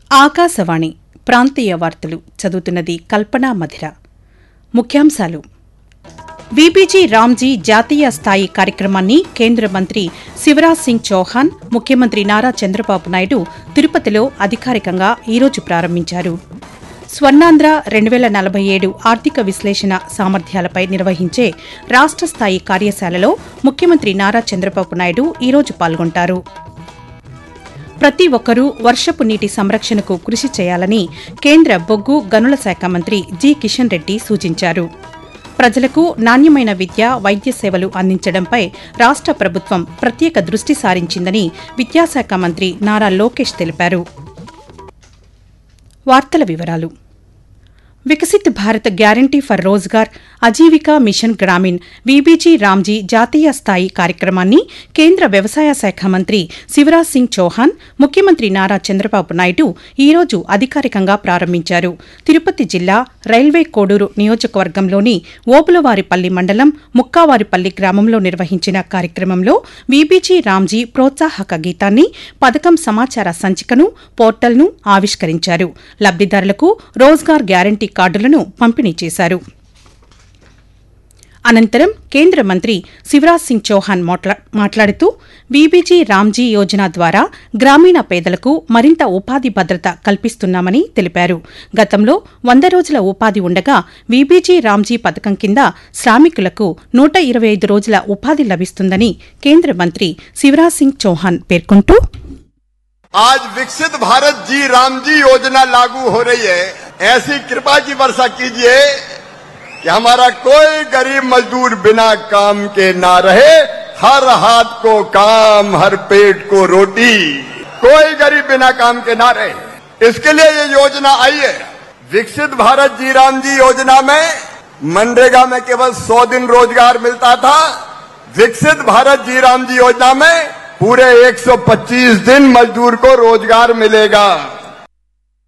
ఆకాశవాణి ప్రాంతీయ వార్తలు చదువుతున్నది కల్పనా మధిర ముఖ్యాంశాలు బీబీజీ రామ్జీ జాతీయ స్థాయి కార్యక్రమాన్ని కేంద్ర మంత్రి శివరాజ్ సింగ్ చౌహాన్ ముఖ్యమంత్రి నారా చంద్రబాబు నాయుడు తిరుపతిలో అధికారికంగా ఈరోజు ప్రారంభించారు స్వర్ణాంధ్ర రెండు వేల నలభై ఏడు ఆర్థిక విశ్లేషణ సామర్థ్యాలపై నిర్వహించే రాష్ట్ర స్థాయి కార్యశాలలో ముఖ్యమంత్రి నారా చంద్రబాబు నాయుడు ఈరోజు పాల్గొంటారు ప్రతి ఒక్కరూ వర్షపు నీటి సంరక్షణకు కృషి చేయాలని కేంద్ర బొగ్గు గనుల శాఖ మంత్రి జి కిషన్ రెడ్డి సూచించారు ప్రజలకు నాణ్యమైన విద్య వైద్య సేవలు అందించడంపై రాష్ట్ర ప్రభుత్వం ప్రత్యేక దృష్టి సారించిందని విద్యాశాఖ మంత్రి నారా లోకేష్ తెలిపారు వార్తల వివరాలు Viksit Bharat guarantee for Rozgar Ajeevika mission Grameen VBG Ramji జాతీయ స్థాయి కార్యక్రమాన్ని కేంద్ర వ్యవసాయ శాఖ మంత్రి శివరాజ్ సింగ్ చౌహాన్ ముఖ్యమంత్రి నారా చంద్రబాబు నాయుడు ఈరోజు అధికారికంగా ప్రారంభించారు తిరుపతి జిల్లా రైల్వే కోడూరు నియోజకవర్గంలోని ఓబులవారిపల్లి మండలం ముక్కావారిపల్లి గ్రామంలో నిర్వహించిన కార్యక్రమంలో వీబీజీ రామ్జీ ప్రోత్సాహక గీతాన్ని పథకం సమాచార సంచికను పోర్టల్ను ఆవిష్కరించారు లబ్దిదారులకు రోజ్గార్ గ్యారంటీ కార్డులను పంపిణీ చేశారు అనంతరం కేంద్ర మంత్రి శివరాజ్ సింగ్ చౌహాన్ మాట్లా- మాట్లాడుతూ బీబీజీ రామ్జీ యోజన ద్వారా గ్రామీణ పేదలకు మరింత ఉపాధి భద్రత కల్పిస్తున్నామని తెలిపారు గతంలో వంద రోజుల ఉపాధి ఉండగా బీబీజీ రామ్జీ పథకం కింద శ్రామికులకు నూట ఇరవై ఐదు రోజుల ఉపాధి లభిస్తుందని కేంద్ర మంత్రి శివరాజ్ సింగ్ చౌహాన్ పేర్కొంటూ आज विकसित भारत जी राम जी योजना लागू हो रही है ऐसी कृपा की वर्षा कीजिए कि हमारा कोई गरीब मजदूर बिना काम के ना रहे हर हाथ को काम हर पेट को रोटी कोई गरीब बिना काम के ना रहे इसके लिए ये योजना आई है विकसित भारत जी राम जी योजना में मनरेगा में केवल 100 दिन रोजगार मिलता था विकसित भारत जी राम जी योजना में पूरे 125 दिन मजदूर को रोजगार मिलेगा